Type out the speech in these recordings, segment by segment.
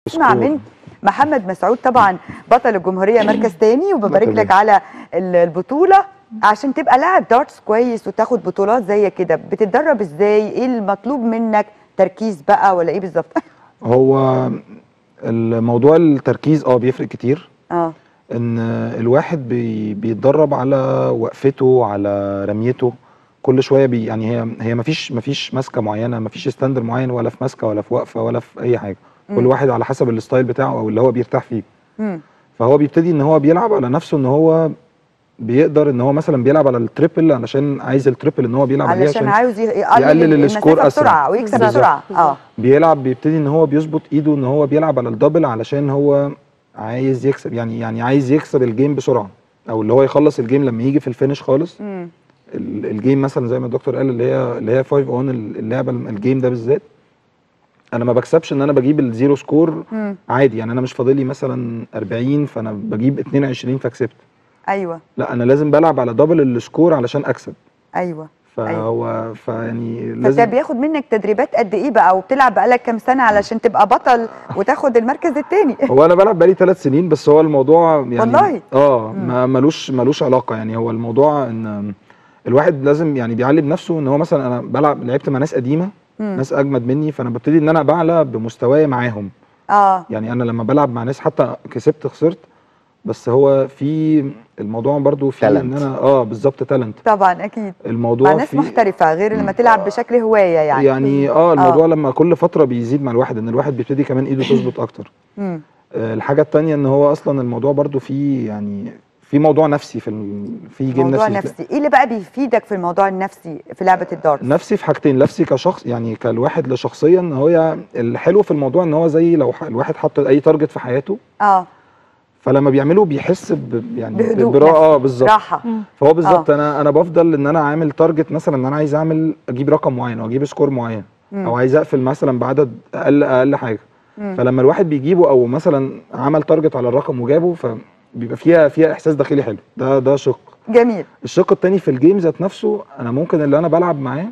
نسمع من محمد مسعود طبعا بطل الجمهوريه مركز تاني وببارك لك على ال- البطوله عشان تبقى لاعب دارتس كويس وتاخد بطولات زي كده بتتدرب ازاي ايه المطلوب منك تركيز بقى ولا ايه بالظبط هو الموضوع التركيز اه بيفرق كتير اه ان الواحد بي بيتدرب على وقفته على رميته كل شويه بي يعني هي هي مفيش مفيش ماسكه معينه مفيش ستاندر معين ولا في ماسكه ولا في وقفه ولا في اي حاجه كل مم. واحد على حسب الستايل بتاعه او اللي هو بيرتاح فيه مم. فهو بيبتدي ان هو بيلعب على نفسه ان هو بيقدر ان هو مثلا بيلعب على التريبل علشان عايز التريبل ان هو بيلعب عليه علشان عشان عاوز ي- يقلل, يقلل المسافة السكور أسرع. بسرعه ويكسب بالظبط. بسرعه اه بيلعب بيبتدي ان هو بيظبط ايده ان هو بيلعب على الدبل علشان هو عايز يكسب يعني يعني عايز يكسب الجيم بسرعه او اللي هو يخلص الجيم لما يجي في الفينش خالص مم. ال- الجيم مثلا زي ما الدكتور قال اللي هي اللي هي 5 اون اللعبه الجيم ده بالذات انا ما بكسبش ان انا بجيب الزيرو سكور مم. عادي يعني انا مش فاضل لي مثلا 40 فانا بجيب 22 فكسبت ايوه لا انا لازم بلعب على دبل السكور علشان اكسب ايوه فهو فيعني فده لازم بياخد منك تدريبات قد ايه بقى وبتلعب بقالك كام سنه علشان تبقى بطل وتاخد المركز الثاني هو انا بلعب بقالي ثلاث سنين بس هو الموضوع يعني والله؟ اه مم. ما ملوش ملوش علاقه يعني هو الموضوع ان الواحد لازم يعني بيعلم نفسه ان هو مثلا انا بلعب لعبت مع ناس قديمه مم. ناس اجمد مني فانا ببتدي ان انا بعلى بمستواي معاهم اه يعني انا لما بلعب مع ناس حتى كسبت خسرت بس هو في الموضوع برضو في ان Talent. انا اه بالظبط تالنت طبعا اكيد الموضوع مع ناس في محترفه غير لما تلعب بشكل هوايه يعني يعني اه الموضوع لما كل فتره بيزيد مع الواحد ان الواحد بيبتدي كمان ايده تظبط اكتر مم. آه، الحاجة التانية ان هو اصلا الموضوع برضو فيه يعني في موضوع نفسي في ال... في جيم موضوع نفسي نفسي ايه اللي بقى بيفيدك في الموضوع النفسي في لعبه الدارت نفسي في حاجتين نفسي كشخص يعني كالواحد لشخصيا هو الحلو في الموضوع ان هو زي لو ح- الواحد حط اي تارجت في حياته اه فلما بيعمله بيحس ب... يعني بهدوء براءة نفسي. اه بالظبط راحه فهو بالظبط انا انا بفضل ان انا عامل تارجت مثلا ان انا عايز اعمل اجيب رقم معين او اجيب سكور معين مم. او عايز اقفل مثلا بعدد اقل اقل حاجه مم. فلما الواحد بيجيبه او مثلا عمل تارجت على الرقم وجابه فبيبقى فيها فيها احساس داخلي حلو ده ده شق جميل الشق التاني في الجيم ذات نفسه انا ممكن اللي انا بلعب معاه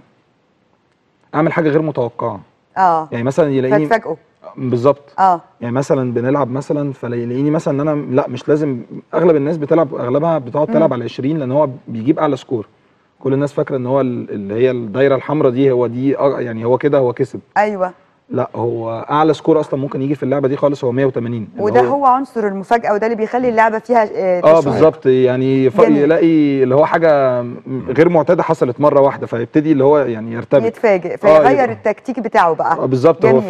اعمل حاجه غير متوقعه اه يعني مثلا يلاقيني فتفاجئوا بالظبط اه يعني مثلا بنلعب مثلا فيلاقيني مثلا ان انا لا مش لازم اغلب الناس بتلعب اغلبها بتقعد مم. تلعب على 20 لان هو بيجيب اعلى سكور كل الناس فاكره ان هو ال- اللي هي الدايره الحمراء دي هو دي آه، يعني هو كده هو كسب ايوه لا هو اعلى سكور اصلا ممكن يجي في اللعبه دي خالص هو 180 اللي وده هو عنصر المفاجاه وده اللي بيخلي اللعبه فيها آه اه تشويق. بالظبط يعني ف- جميل. يلاقي اللي هو حاجه م- غير معتاده حصلت مره واحده فيبتدي اللي هو يعني يرتبك يتفاجئ آه، فيغير يبقى- التكتيك بتاعه بقى آه، بالظبط هو جميل.